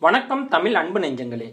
வணக்கம் தமிழ் அன்பு நெஞ்சங்களே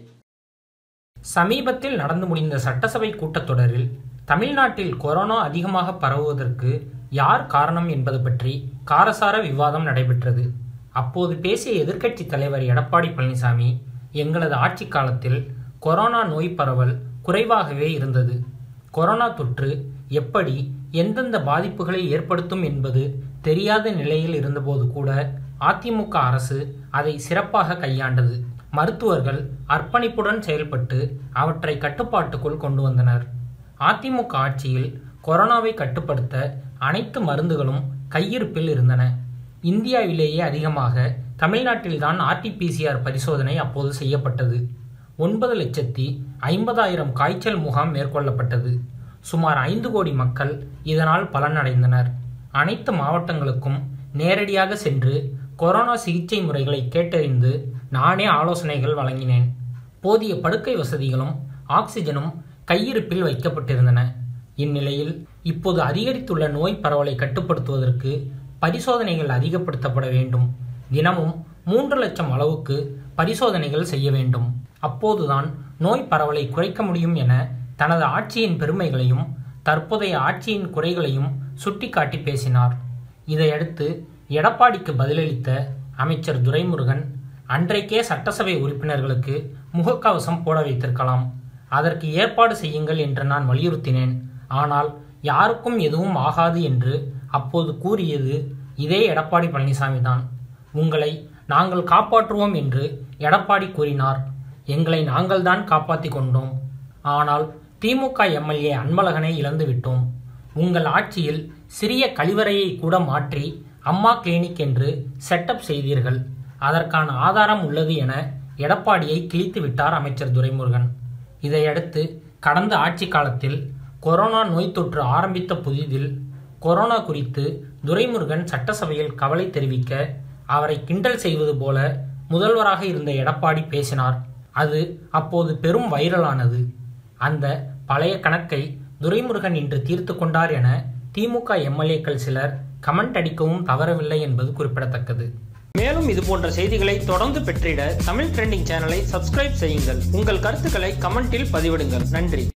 சமீபத்தில் நடந்து முடிந்த சட்டசபை கூட்டத்தொடரில் தமிழ்நாட்டில் கொரோனா அதிகமாக பரவுவதற்கு யார் காரணம் என்பது பற்றி காரசார விவாதம் நடைபெற்றது அப்போது பேசிய எதிர்க்கட்சி தலைவர் எடப்பாடி பழனிசாமி எங்களது ஆட்சி காலத்தில் கொரோனா நோய் பரவல் குறைவாகவே இருந்தது கொரோனா தொற்று எப்படி எந்தெந்த பாதிப்புகளை ஏற்படுத்தும் என்பது தெரியாத நிலையில் இருந்தபோது கூட அதிமுக அரசு அதை சிறப்பாக கையாண்டது மருத்துவர்கள் அர்ப்பணிப்புடன் செயல்பட்டு அவற்றை கட்டுப்பாட்டுக்குள் கொண்டு வந்தனர் அதிமுக ஆட்சியில் கொரோனாவை கட்டுப்படுத்த அனைத்து மருந்துகளும் கையிருப்பில் இருந்தன இந்தியாவிலேயே அதிகமாக தமிழ்நாட்டில்தான் ஆர்டிபிசிஆர் பரிசோதனை அப்போது செய்யப்பட்டது ஒன்பது லட்சத்தி ஐம்பதாயிரம் காய்ச்சல் முகாம் மேற்கொள்ளப்பட்டது சுமார் ஐந்து கோடி மக்கள் இதனால் பலனடைந்தனர் அனைத்து மாவட்டங்களுக்கும் நேரடியாக சென்று கொரோனா சிகிச்சை முறைகளை கேட்டறிந்து நானே ஆலோசனைகள் வழங்கினேன் போதிய படுக்கை வசதிகளும் ஆக்சிஜனும் கையிருப்பில் வைக்கப்பட்டிருந்தன இந்நிலையில் இப்போது அதிகரித்துள்ள நோய் பரவலை கட்டுப்படுத்துவதற்கு பரிசோதனைகள் அதிகப்படுத்தப்பட வேண்டும் தினமும் மூன்று லட்சம் அளவுக்கு பரிசோதனைகள் செய்ய வேண்டும் அப்போதுதான் நோய் பரவலை குறைக்க முடியும் என தனது ஆட்சியின் பெருமைகளையும் தற்போதைய ஆட்சியின் குறைகளையும் சுட்டிக்காட்டி பேசினார் இதையடுத்து எடப்பாடிக்கு பதிலளித்த அமைச்சர் துரைமுருகன் அன்றைக்கே சட்டசபை உறுப்பினர்களுக்கு முகக்கவசம் போட வைத்திருக்கலாம் அதற்கு ஏற்பாடு செய்யுங்கள் என்று நான் வலியுறுத்தினேன் ஆனால் யாருக்கும் எதுவும் ஆகாது என்று அப்போது கூறியது இதே எடப்பாடி பழனிசாமி தான் உங்களை நாங்கள் காப்பாற்றுவோம் என்று எடப்பாடி கூறினார் எங்களை நாங்கள்தான் காப்பாற்றி கொண்டோம் ஆனால் திமுக எம்எல்ஏ அன்பழகனை இழந்து விட்டோம் உங்கள் ஆட்சியில் சிறிய கழிவறையை கூட மாற்றி அம்மா கிளினிக் என்று செட்டப் செய்தீர்கள் அதற்கான ஆதாரம் உள்ளது என எடப்பாடியை கிழித்து விட்டார் அமைச்சர் துரைமுருகன் இதையடுத்து கடந்த ஆட்சி காலத்தில் கொரோனா நோய் தொற்று ஆரம்பித்த புதிதில் கொரோனா குறித்து துரைமுருகன் சட்டசபையில் கவலை தெரிவிக்க அவரை கிண்டல் செய்வது போல முதல்வராக இருந்த எடப்பாடி பேசினார் அது அப்போது பெரும் வைரலானது அந்த பழைய கணக்கை துரைமுருகன் இன்று தீர்த்து கொண்டார் என திமுக எம்எல்ஏக்கள் சிலர் கமெண்ட் அடிக்கவும் தவறவில்லை என்பது குறிப்பிடத்தக்கது மேலும் இது போன்ற செய்திகளை தொடர்ந்து பெற்றிட தமிழ் ட்ரெண்டிங் சேனலை சப்ஸ்கிரைப் செய்யுங்கள் உங்கள் கருத்துக்களை கமெண்டில் பதிவிடுங்கள் நன்றி